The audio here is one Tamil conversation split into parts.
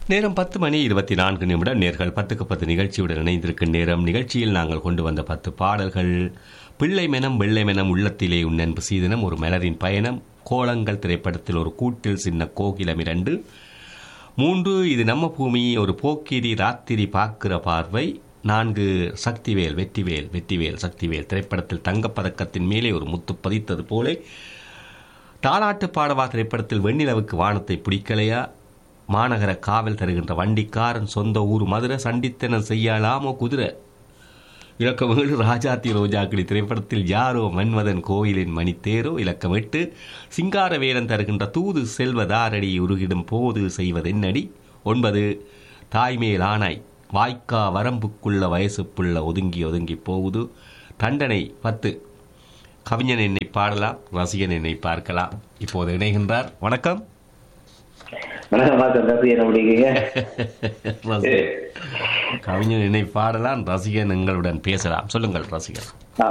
நேரம் பத்து மணி இருபத்தி நான்கு நிமிடம் நேர்கள் பத்துக்கு பத்து நிகழ்ச்சியுடன் இணைந்திருக்கும் நேரம் நிகழ்ச்சியில் நாங்கள் கொண்டு வந்த பத்து பாடல்கள் பிள்ளை மெனம் வெள்ளை மெனம் உள்ளத்திலே உன்னன்பு சீதனம் ஒரு மலரின் பயணம் கோலங்கள் திரைப்படத்தில் ஒரு கூட்டில் சின்ன கோகிலம் இரண்டு மூன்று இது நம்ம பூமி ஒரு போக்கிரி ராத்திரி பார்க்கிற பார்வை நான்கு சக்திவேல் வெற்றிவேல் வெற்றிவேல் சக்திவேல் திரைப்படத்தில் தங்கப்பதக்கத்தின் மேலே ஒரு முத்து பதித்தது போலே தாலாட்டு பாடவா திரைப்படத்தில் வெண்ணிலவுக்கு வானத்தை பிடிக்கலையா மாநகர காவல் தருகின்ற வண்டிக்காரன் சொந்த ஊர் மதுரை சண்டித்தனம் செய்யலாமோ குதிரை இலக்கம் ஏழு ராஜாத்தி ரோஜாக்கிளி திரைப்படத்தில் யாரோ மன்மதன் கோயிலின் மணித்தேரோ இலக்கம் எட்டு சிங்காரவேலன் தருகின்ற தூது செல்வதாரடி உருகிடும் போது செய்வதென்னடி ஒன்பது தாய்மேல் ஆனாய் வாய்க்கா வரம்புக்குள்ள வயசுப்புள்ள ஒதுங்கி ஒதுங்கி போகுது தண்டனை பத்து கவிஞன் என்னை பாடலாம் ரசிகன் என்னை பார்க்கலாம் இப்போது இணைகின்றார் வணக்கம் வணக்கம் மாசம் தம்பி என்ன முடியுங்க ரசிகன். கவிஞன் என்னை பாடலாம் ரசிகன் எங்களுடன் பேசலாம் சொல்லுங்கள் ரசிகன்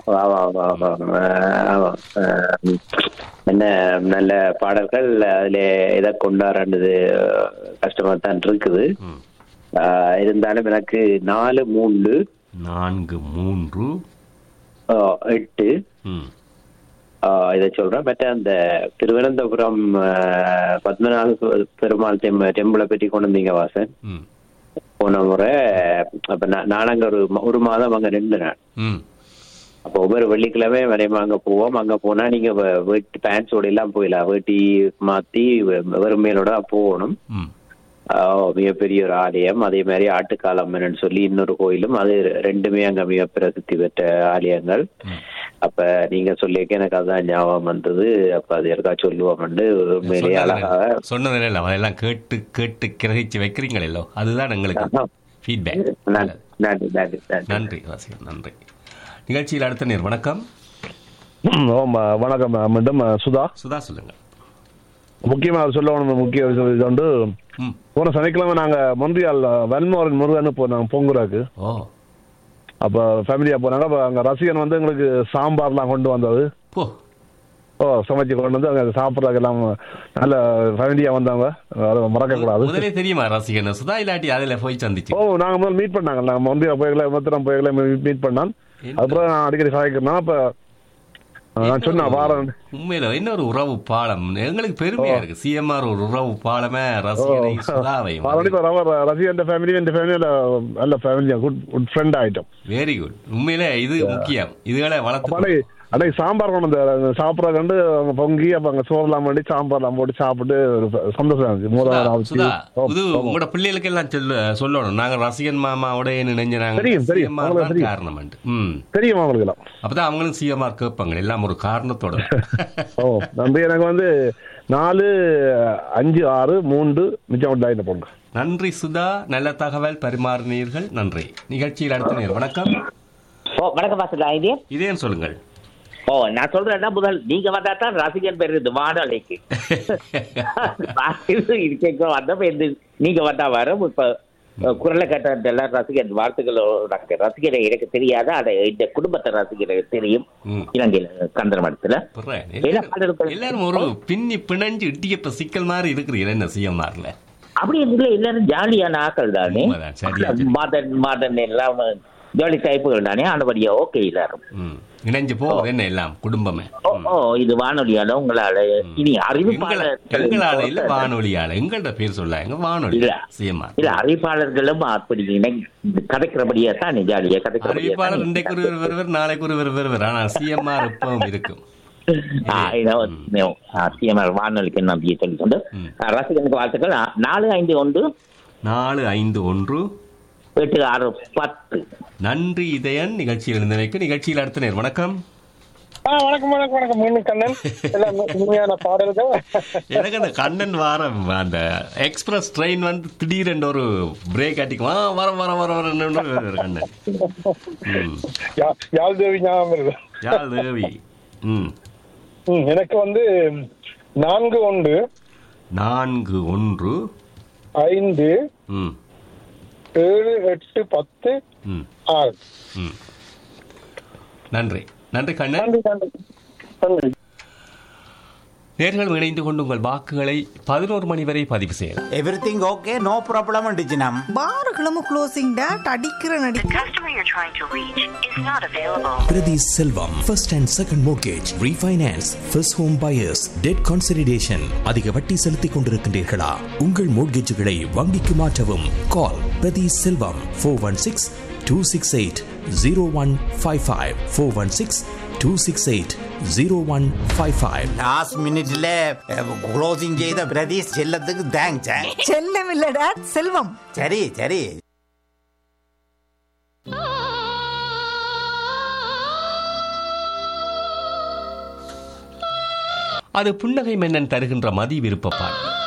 என்ன நல்ல பாடல்கள் அதுல எதை கொண்டாடுறது கஷ்டமா தான் இருக்குது ம். ஆஹ் இருந்தாலும் எனக்கு நாலு மூன்று நான்கு மூன்று ஆஹ் எட்டு ம் ஆஹ் இதை சொல்றேன் மற்ற அந்த திருவனந்தபுரம் ஆஹ் பத்மநாப பெருமாள் டெம் டெம்பிளை பற்றி கொண்டு வந்தீங்க வாசன் ம் போன முறை அப்ப நான் நான் அங்க ஒரு ம- ஒரு மாதம் அங்க நின்று நான் ம் அப்போ ஒவ்வொரு வெள்ளிக்கிழமை வரையும் அங்க போவோம் அங்க போனா நீங்க வ- வேட்டி பேண்ட்ஸோட எல்லாம் போயிடலாம் வேட்டி மாத்தி வெ- வெறும் மேலோட தான் போகணும் ம் ஆஹ் மிகப்பெரிய ஒரு ஆலயம் அதே மாதிரி ஆட்டுக்காலம்மன் சொல்லி இன்னொரு கோயிலும் அது ரெண்டுமே அங்க மிக பிரசித்தி பெற்ற ஆலயங்கள் ம். அப்ப நீங்க சொல்லியிருக்க எனக்கு அதான் ஞாபகம் வந்தது அப்ப அது யாருக்கா சொல்லுவோம்னு உண்மையிலேயே அழகாக சொன்னதில்ல இல்லை அதெல்லாம் கேட்டு கேட்டு கிரகிச்சு வைக்கிறீங்களோ அதுதான் எங்களுக்கு ஃபீட்பேக் நன்றி நன்றி நன்றி நன்றி நன்றி ரசிகன் நன்றி நிகழ்ச்சியில் அடுத்த நேர் வணக்கம் ஆமா வணக்கம் மீண்டும் சுதா சுதா சொல்லுங்க முக்கியமாக சொல்ல வேணும் முக்கிய விஷயம் இது வந்து ம் போன சனிக்கிழமை நாங்க மொன்றியால் வன்மோரன் முருகன் போனாங்க பொங்குறாக்கு ஓ அப்ப ஃபேமிலியா போனாங்க அப்ப அங்க ரசிகன் வந்து எங்களுக்கு சாம்பார்லாம் கொண்டு வந்தது போ ஓ சமைச்சு கொண்டு வந்து அங்க சாப்பிட்றதுக்கு எல்லாம் நல்ல ஃபேமிலியா வந்தாங்க அதை மறக்க கூடாது முதலே தெரியுமா ரசிகன் சுதா இல்லாட்டி அதில் போய் சந்திச்சு ஓ நாங்க முதல்ல மீட் பண்ணாங்க நாங்க மொன்றியா போய்களை மொத்தம் போய்களை மீட் பண்ணான் அப்புறம் நான் அடிக்கடி சாய்க்கிறேன் அப்ப நான் சொன்னேன் வாரம் உண்மையில இன்னொரு உறவு பாலம் எங்களுக்கு பெருமையா இருக்கு சிஎம்ஆர் ஒரு உறவு பாலமே ரசிகனை சுதாவையும் ஆல்ரெடி அவர் ரசிகன் ஃபேமிலி என் ஃபேமிலி நல்ல ஃபேமிலியா குட் குட் ஃப்ரெண்ட் ஆயிட்டோம் வெரி குட் உண்மையிலே இது முக்கியம் இதுகளை வளர்த்து அடே அடே சாம்பார் கொண்டு வந்து சாப்பிட்ற கண்டு அவங்க பொங்கி அப்ப அங்க சோறுலாம் பண்ணி சாம்பார்லாம் போட்டு சாப்பிட்டு ஒரு சந்தோஷம் இருந்துச்சு சுதா, மூணாவது சுதா ஆச்சு இது உங்களோட பிள்ளைகளுக்கு எல்லாம் சொல்ல சொல்லணும் நாங்க ரசிகன் மாமாவோட நினைஞ்ச நாங்க தெரியும், தெரியும். CMR அவங்களுக்கு தான் தெரியும். காரணம் ம் தெரியும் அவங்களுக்கு எல்லாம் அப்பதான் அவங்களும் சிஎம்ஆர் கேட்பாங்க எல்லாம் ஒரு காரணத்தோட ஓ நன்றி எனக்கு வந்து நாலு அஞ்சு ஆறு மூன்று மிச்சம் லைன் போங்க நன்றி சுதா நல்ல தகவல் பரிமாறினீர்கள் நன்றி நிகழ்ச்சியில் அடுத்த நேர் வணக்கம் ஓ வணக்கம் வாசல் ஐடியா இதேன்னு சொல்லுங்கள் ஓ நான் சொல்றேன்னா முதல் நீங்க வந்தா தான் ரசிகன் பேர் இது வானொலிக்கு இது கேட்க வந்தப்ப இந்த நீங்க வந்தா வரும் இப்ப அஹ், குரலை கேட்ட எல்லாம் ரசிகன் வாழ்த்துக்களோட ரசிகரை எனக்கு தெரியாத அதை இந்த குடும்பத்தை ரசிகரை தெரியும் ம். இலங்கையில கந்தன மடத்துல புர்றேன். எல்லா எல்லாரும் பாடல்களும் எல்லாரும் ஒரு பின்னி பிணைஞ்சு இட்டியப்ப சிக்கல் மாதிரி இருக்கிறீங்க என்ன சிஎம்ஆர்ல அப்படி இல்லை எல்லாரும் ஜாலியான ஆக்கள் தானே உண்மைதான், சரியா சரி. மாதன் மாதன் எல்லாம் ஜாலி டைப்புகள் தானே ஆனபடியா ஓகே எல்லாரும் ம் இணைஞ்சு போகுது என்ன எல்லாம் குடும்பமே ஓ ஓ இது வானொலியால உங்களால இனி எங்கள- அறிவிப்பாளர் எங்களால இல்ல வானொலியால எங்கள்ட பேர் சொல்ல எங்க வானொலி இல்ல. சிஎம்ஆர் இல்ல அறிவிப்பாளர்களும் அப்படி இணை- கதைக்கிறபடியா தான் ஜாலியா கதைக்கிறபடியா அறிவிப்பாளர் இன்றைக்கு ஒரு வருவர் நாளைக்கு ஒரு வருவர் ஆனா சிஎம்ஆர் எப்பவும் இருக்கும் சிஎம்ஆர் வானொலிக்கு நம்பியை சொல்லி கொண்டு ம். ஆ, ரசிகனுக்கு வாழ்த்துக்கள் ஆ, நாலு ஐந்து ஒன்று நாலு ஐந்து ஒன்று எட்டு ஆறு பத்து நன்றி இதயன் நிகழ்ச்சியில் இருந்தமைக்கு நிகழ்ச்சியில் அடுத்த நேர் வணக்கம் ஆ வணக்கம் வணக்கம் வணக்கம் மீண்டும் கண்ணன் எல்லாம் உண்மையான பாடல்கள் எனக்கு அந்த கண்ணன் வாரம் அந்த எக்ஸ்பிரஸ் ட்ரெயின் வந்து திடீரென்று ஒரு பிரேக் அடிக்கும் ஆ வர வர வர வர கண்ணன் ம் யா- யாழ் தேவி ஞாபகம் இருக்கு யார் தேவி ம் ம், எனக்கு வந்து நான்கு ஒன்று நான்கு ஒன்று ஐந்து ம் ஏழு எட்டு பத்து ம் ஆறு ம் நன்றி நன்றி கண்ணன் நன்றி நன்றி நன்றி நேர்கள் இணைந்து கொண்டு உங்கள் வாக்குகளை பதினோரு மணி வரை பதிவு செய்யலாம் எவ்ரிதிங் ஓகே நோ ப்ராப்ளம் டிஜினம் பாருகளும் க்ளோசிங் டேட் அடிக்கிற நடி The customer you're trying to reach is not available. Priti Selvam, first and second mortgage, refinance, first home buyers, debt consolidation. அதிக வட்டி செலுத்திக் கொண்டிருக்கின்றீர்களா உங்கள் மோட்கேஜுகளை வங்கிக்கு மாற்றவும் கால் பிரதி Selvam four one six two six eight zero one five five four one six two six eight zero one five five last மினிட்ல க்ளோசிங் செய்த பிரதீஷ் செல்லத்துக்கு தேங்க்ஸ் செல்லம் இல்ல டேட் செல்வம் சரி சரி அது புன்னகை மன்னன் தருகின்ற மதி விருப்ப பாடல்